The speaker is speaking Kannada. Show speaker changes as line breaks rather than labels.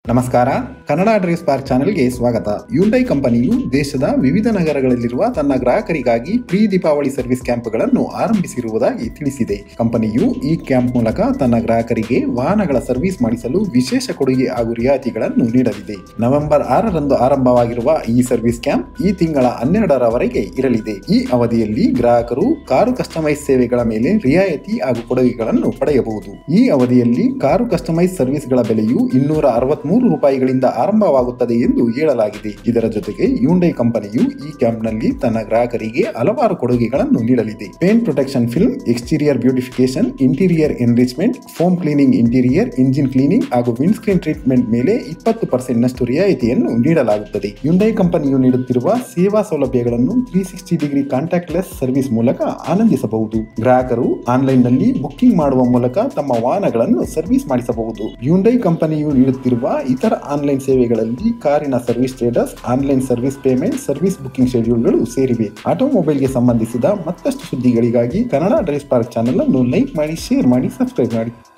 ನಮಸ್ಕಾರ ಕನ್ನಡ ಡ್ರೇಸ್ ಪಾರ್ಕ್ ಚಾನೆಲ್ಗೆ ಸ್ವಾಗತ ಯುಂಡೈ ಕಂಪನಿಯು ದೇಶದ ವಿವಿಧ ನಗರಗಳಲ್ಲಿರುವ ತನ್ನ ಗ್ರಾಹಕರಿಗಾಗಿ ಪ್ರೀ ದೀಪಾವಳಿ ಸರ್ವಿಸ್ ಕ್ಯಾಂಪ್ಗಳನ್ನು ಆರಂಭಿಸಿರುವುದಾಗಿ ತಿಳಿಸಿದೆ ಕಂಪನಿಯು ಈ ಕ್ಯಾಂಪ್ ಮೂಲಕ ತನ್ನ ಗ್ರಾಹಕರಿಗೆ ವಾಹನಗಳ ಸರ್ವಿಸ್ ಮಾಡಿಸಲು ವಿಶೇಷ ಕೊಡುಗೆ ಹಾಗೂ ರಿಯಾಯಿತಿಗಳನ್ನು ನೀಡಲಿದೆ ನವೆಂಬರ್ ಆರರಂದು ಆರಂಭವಾಗಿರುವ ಈ ಸರ್ವಿಸ್ ಕ್ಯಾಂಪ್ ಈ ತಿಂಗಳ ಹನ್ನೆರಡರವರೆಗೆ ಇರಲಿದೆ ಈ ಅವಧಿಯಲ್ಲಿ ಗ್ರಾಹಕರು ಕಾರು ಕಸ್ಟಮೈಸ್ ಸೇವೆಗಳ ಮೇಲೆ ರಿಯಾಯಿತಿ ಹಾಗೂ ಕೊಡುಗೆಗಳನ್ನು ಪಡೆಯಬಹುದು ಈ ಅವಧಿಯಲ್ಲಿ ಕಾರು ಕಸ್ಟಮೈಸ್ ಸರ್ವಿಸ್ಗಳ ಬೆಲೆಯು ಇನ್ನೂರ ಅರವತ್ಮೂರು ರೂಪಾಯಿಗಳಿಂದ ಆರಂಭವಾಗುತ್ತದೆ ಎಂದು ಹೇಳಲಾಗಿದೆ ಇದರ ಜೊತೆಗೆ ಯುಂಡೈ ಕಂಪನಿಯು ಈ ಕ್ಯಾಂಪ್ನಲ್ಲಿ ತನ್ನ ಗ್ರಾಹಕರಿಗೆ ಹಲವಾರು ಕೊಡುಗೆಗಳನ್ನು ನೀಡಲಿದೆ paint protection film exterior beautification interior enrichment foam cleaning interior engine cleaning ಹಾಗೂ ವಿಂಡ್ ಸ್ಕ್ರೀನ್ ಟ್ರೀಟ್ಮೆಂಟ್ ಮೇಲೆ ಇಪ್ಪತ್ತು ಪರ್ಸೆಂಟ್ ನಷ್ಟು ರಿಯಾಯಿತಿಯನ್ನು ನೀಡಲಾಗುತ್ತದೆ ಯುಂಡೈ ಕಂಪನಿಯು ನೀಡುತ್ತಿರುವ ಸೇವಾ ಸೌಲಭ್ಯಗಳನ್ನು three sixty degree contactless service ಮೂಲಕ ಆನಂದಿಸಬಹುದು ಗ್ರಾಹಕರು ಆನ್ಲೈನ್ ನಲ್ಲಿ ಬುಕ್ಕಿಂಗ್ ಮಾಡುವ ಮೂಲಕ ತಮ್ಮ ವಾಹನಗಳನ್ನು ಸರ್ವಿಸ್ ಮಾಡಿಸಬಹುದು ಯುಂಡೈ ಕಂಪನಿಯು ನೀಡುತ್ತಿರುವ ಇತರ ಆನ್ಲೈನ್ ಸೇವೆಗಳಲ್ಲಿ ಕಾರಿನ service status online service payment service booking ಶೆಡ್ಯೂಲ್ಗಳು ಸೇರಿವೆ ಆಟೋಮೊಬೈಲ್ಗೆ ಸಂಬಂಧಿಸಿದ ಮತ್ತಷ್ಟು ಸುದ್ದಿಗಳಿಗಾಗಿ ಕನ್ನಡ ಡ್ರೈಸ್ ಪಾರ್ಕ್ ಚಾನೆಲ್ ಅನ್ನು ಲೈಕ್ ಮಾಡಿ ಶೇರ್ ಮಾಡಿ ಸಬ್ಸ್ಕ್ರೈಬ್ ಮಾಡಿ